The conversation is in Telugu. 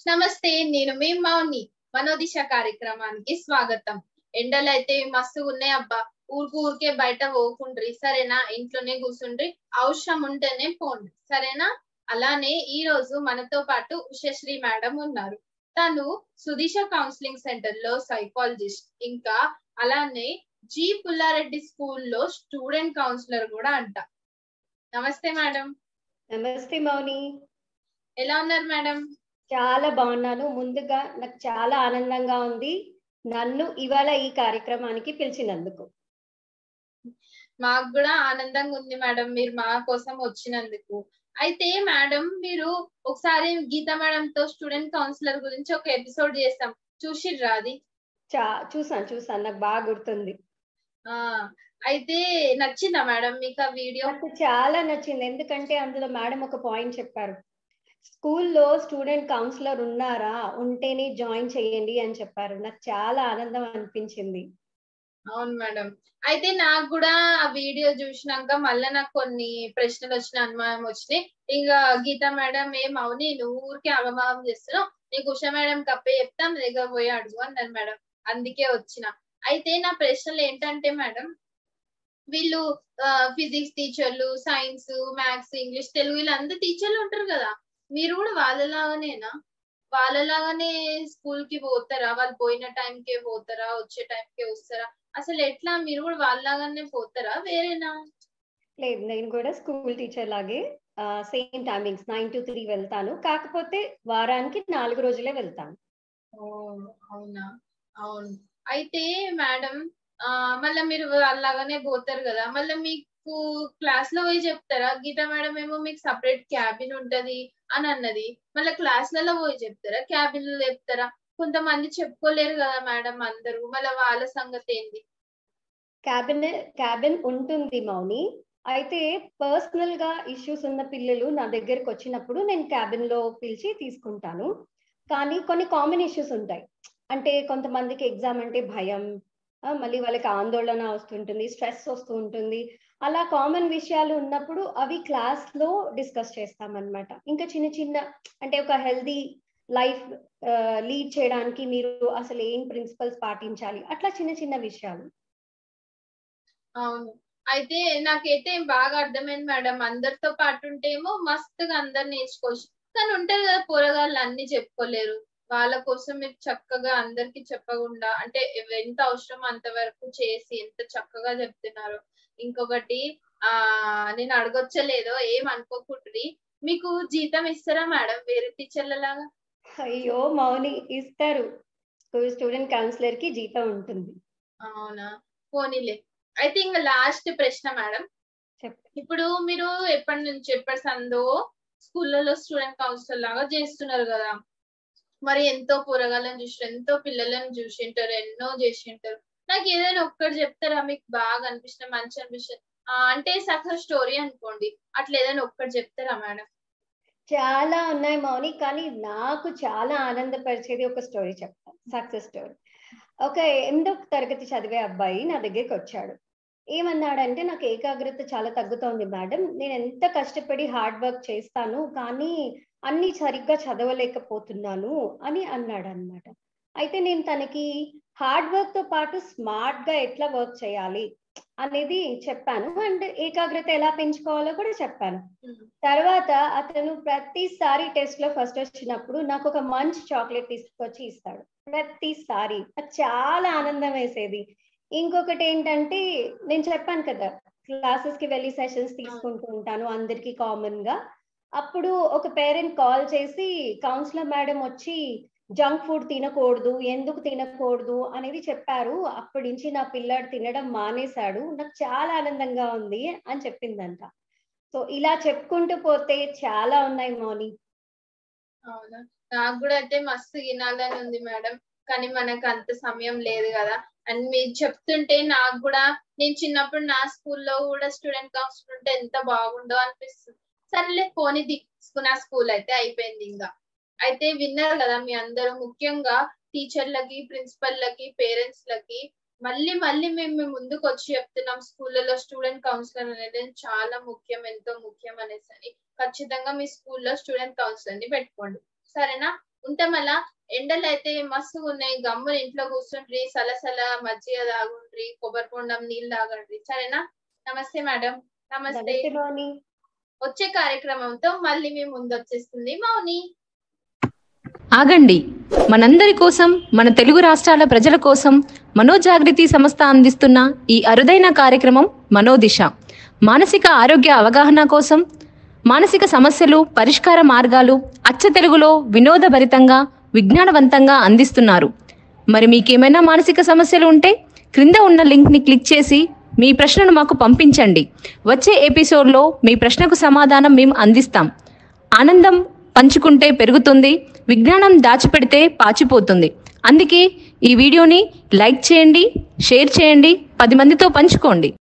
నమస్తే నేను మీ మౌని మనోదిశ కార్యక్రమానికి స్వాగతం ఎండలైతే మస్తు ఉన్నాయి అబ్బా ఊరుకు ఊరికే బయట పోకుండ్రి సరేనా ఇంట్లోనే కూర్చుండ్రి అవసరం ఉంటేనే పోండి సరేనా అలానే ఈ రోజు మనతో పాటు ఉషశ్రీ మేడం ఉన్నారు తను సుదిశ కౌన్సిలింగ్ సెంటర్ లో సైకాలజిస్ట్ ఇంకా అలానే జి పుల్లారెడ్డి స్కూల్లో స్టూడెంట్ కౌన్సిలర్ కూడా అంట నమస్తే మేడం నమస్తే మౌని ఎలా ఉన్నారు మేడం చాలా బాగున్నాను ముందుగా నాకు చాలా ఆనందంగా ఉంది నన్ను ఇవాళ ఈ కార్యక్రమానికి పిలిచినందుకు మాకు కూడా ఆనందంగా ఉంది మేడం మీరు మా కోసం వచ్చినందుకు అయితే మేడం మీరు ఒకసారి గీత మేడం తో స్టూడెంట్ కౌన్సిలర్ గురించి ఒక ఎపిసోడ్ చేస్తాం చూసిర్రా అది చా చూసాను చూసాను నాకు బాగా గుర్తుంది ఆ అయితే నచ్చిందా మేడం మీకు ఆ వీడియో నాకు చాలా నచ్చింది ఎందుకంటే అందులో మేడం ఒక పాయింట్ చెప్పారు స్కూల్లో స్టూడెంట్ కౌన్సిలర్ ఉన్నారా ఉంటేనే జాయిన్ చేయండి అని చెప్పారు నాకు చాలా ఆనందం అనిపించింది అవును మేడం అయితే నాకు కూడా ఆ వీడియో చూసినాక మళ్ళీ నాకు కొన్ని ప్రశ్నలు వచ్చిన అనుమానం వచ్చినాయి ఇంకా గీత మేడం ఏం అవుని నువ్వు ఊరికే అవమానం చేస్తున్నావు నీకు ఉష మేడం కప్పే చెప్తా నా దగ్గర పోయి అడుగు అన్నారు మేడం అందుకే వచ్చిన అయితే నా ప్రశ్నలు ఏంటంటే మేడం వీళ్ళు ఫిజిక్స్ టీచర్లు సైన్స్ మ్యాథ్స్ ఇంగ్లీష్ తెలుగు వీళ్ళందరూ టీచర్లు ఉంటారు కదా మీరు కూడా వాళ్ళలాగానేనా వాళ్ళలాగానే స్కూల్ కి పోతారా వాళ్ళు పోయిన టైంకే పోతారా వచ్చే టైంకే వస్తారా అసలు ఎట్లా మీరు కూడా వాళ్ళలాగానే పోతారా వేరేనా లేదు నేను కూడా స్కూల్ టీచర్ లాగే same timings nine to three వెళ్తాను కాకపోతే వారానికి నాలుగు రోజులే వెళ్తాను ఓ అవునా అవును అయితే మేడం ఆ మళ్ళీ మీరు అలాగానే పోతారు కదా మళ్ళీ మీకు క్లాస్ లో పోయి చెప్తారా గీత మేడం ఏమో మీకు సపరేట్ క్యాబిన్ ఉంటది అని అన్నది మళ్ళీ క్లాస్లలో పోయి చెప్తారా క్యాబిన్ లో చెప్తారా కొంతమంది చెప్పుకోలేరు కదా మేడం అందరూ మళ్ళీ వాళ్ళ సంగతి ఏంది క్యాబిన్ క్యాబిన్ ఉంటుంది మౌని అయితే పర్సనల్ గా ఇష్యూస్ ఉన్న పిల్లలు నా దగ్గరకు వచ్చినప్పుడు నేను క్యాబిన్ లో పిలిచి తీసుకుంటాను కానీ కొన్ని కామన్ ఇష్యూస్ ఉంటాయి అంటే కొంతమందికి ఎగ్జామ్ అంటే భయం మళ్ళీ వాళ్ళకి ఆందోళన వస్తుంటుంది స్ట్రెస్ వస్తూ ఉంటుంది అలా కామన్ విషయాలు ఉన్నప్పుడు అవి క్లాస్ లో డిస్కస్ చేస్తామన్నమాట ఇంకా చిన్న చిన్న అంటే ఒక హెల్దీ లైఫ్ లీడ్ చేయడానికి మీరు అసలు ఏం ప్రిన్సిపల్స్ పాటించాలి అట్లా చిన్న చిన్న విషయాలు అవును అయితే నాకైతే బాగా అర్థమైంది మేడం అందరితో పాటు ఉంటేమో మస్తుగా అందరు నేర్చుకోవచ్చు కానీ ఉంటారు కదా పోరగాళ్ళు అన్ని చెప్పుకోలేరు వాళ్ళ కోసం మీరు చక్కగా అందరికి చెప్పకుండా అంటే ఎంత అవసరం అంతవరకు చేసి ఎంత చక్కగా చెప్తున్నారు ఇంకొకటి ఆ నేను అడగొచ్చలేదో ఏం అనుకోకుండ్రి మీకు జీతం ఇస్తారా మేడం వేరే టీచర్ల లాగా అయ్యో మౌని ఇస్తారు స్టూడెంట్ కౌన్సిలర్ కి జీతం ఉంటుంది అవునా పోనీలే అయితే ఇంకా లాస్ట్ ప్రశ్న మేడం ఇప్పుడు మీరు ఎప్పటి నుంచి ఎప్పటి సందో స్కూళ్ళలో స్టూడెంట్ కౌన్సిలర్ లాగా చేస్తున్నారు కదా మరి ఎంతో పొరగాలను చూసి ఎంతో పిల్లలను చూసింటారు ఎన్నో చేసింటారు నాకు ఏదైనా ఒక్కటి చెప్తారా మీకు బాగా అనిపించిన మంచి అనిపించిన అంటే సక్సెస్ స్టోరీ అనుకోండి అట్లా ఏదైనా ఒక్కటి చెప్తారా మేడం చాలా ఉన్నాయి మౌని కానీ నాకు చాలా ఆనందపరిచేది ఒక స్టోరీ చెప్తాను సక్సెస్ స్టోరీ ఒక ఎనిమిదో తరగతి చదివే అబ్బాయి నా దగ్గరికి వచ్చాడు ఏమన్నాడంటే నాకు ఏకాగ్రత చాలా తగ్గుతోంది మేడం నేను ఎంత కష్టపడి హార్డ్ వర్క్ చేస్తాను కానీ అన్ని సరిగ్గా చదవలేకపోతున్నాను అని అన్నాడు అనమాట అయితే నేను తనకి హార్డ్ వర్క్ తో పాటు స్మార్ట్ గా ఎట్లా వర్క్ చేయాలి అనేది చెప్పాను అండ్ ఏకాగ్రత ఎలా పెంచుకోవాలో కూడా చెప్పాను తర్వాత అతను ప్రతిసారి టెస్ట్ లో ఫస్ట్ వచ్చినప్పుడు నాకు ఒక మంచి చాక్లెట్ తీసుకొచ్చి ఇస్తాడు ప్రతిసారి నాకు చాలా ఆనందం వేసేది ఇంకొకటి ఏంటంటే నేను చెప్పాను కదా క్లాసెస్ కి వెళ్ళి సెషన్స్ తీసుకుంటూ ఉంటాను అందరికి కామన్ గా అప్పుడు ఒక పేరెంట్ కాల్ చేసి కౌన్సిలర్ మేడం వచ్చి జంక్ ఫుడ్ తినకూడదు ఎందుకు తినకూడదు అనేది చెప్పారు అప్పటి నుంచి నా పిల్లాడు తినడం మానేశాడు నాకు చాలా ఆనందంగా ఉంది అని చెప్పిందంట సో ఇలా చెప్పుకుంటూ పోతే చాలా ఉన్నాయి మౌని అవునా నాకు కూడా అయితే మస్తు వినాలని ఉంది మేడం కానీ మనకు అంత సమయం లేదు కదా అండ్ మీరు చెప్తుంటే నాకు కూడా నేను చిన్నప్పుడు నా స్కూల్లో కూడా స్టూడెంట్ కౌన్సిల్ ఉంటే ఎంత బాగుండో అనిపిస్తుంది సరేలే పోనీ తీసుకున్న స్కూల్ అయితే అయిపోయింది ఇంకా అయితే విన్నారు కదా మీ అందరూ ముఖ్యంగా టీచర్లకి ప్రిన్సిపల్లకి పేరెంట్స్ లకి మళ్ళీ మళ్ళీ మేము మీ ముందుకు వచ్చి చెప్తున్నాం స్కూళ్ళలో స్టూడెంట్ కౌన్సిలర్ అనేది చాలా ముఖ్యం ఎంతో ముఖ్యం అనేసి అని ఖచ్చితంగా మీ స్కూల్లో స్టూడెంట్ కౌన్సిలర్ ని పెట్టుకోండి సరేనా ఉంటాం అలా ఎండలు అయితే మస్తు ఉన్నాయి గమ్మున ఇంట్లో కూర్చుండ్రి సలసల మజ్జిగ తాగుండ్రి కొబ్బరి బొండం నీళ్ళు తాగండ్రి సరేనా నమస్తే మేడం నమస్తే నమస్తే మౌని వచ్చే కార్యక్రమంతో మళ్ళీ మీ ముందు వచ్చేస్తుంది మౌని ఆగండి మనందరి కోసం మన తెలుగు రాష్ట్రాల ప్రజల కోసం మనోజాగృతి సంస్థ అందిస్తున్న ఈ అరుదైన కార్యక్రమం మనోదిశ మానసిక ఆరోగ్య అవగాహన కోసం మానసిక సమస్యలు పరిష్కార మార్గాలు అచ్చ తెలుగులో వినోదభరితంగా విజ్ఞానవంతంగా అందిస్తున్నారు మరి మీకేమైనా మానసిక సమస్యలు ఉంటే క్రింద ఉన్న లింక్ని క్లిక్ చేసి మీ ప్రశ్నను మాకు పంపించండి వచ్చే ఎపిసోడ్లో మీ ప్రశ్నకు సమాధానం మేము అందిస్తాం ఆనందం పంచుకుంటే పెరుగుతుంది విజ్ఞానం దాచిపెడితే పాచిపోతుంది అందుకే ఈ వీడియోని లైక్ చేయండి షేర్ చేయండి పది మందితో పంచుకోండి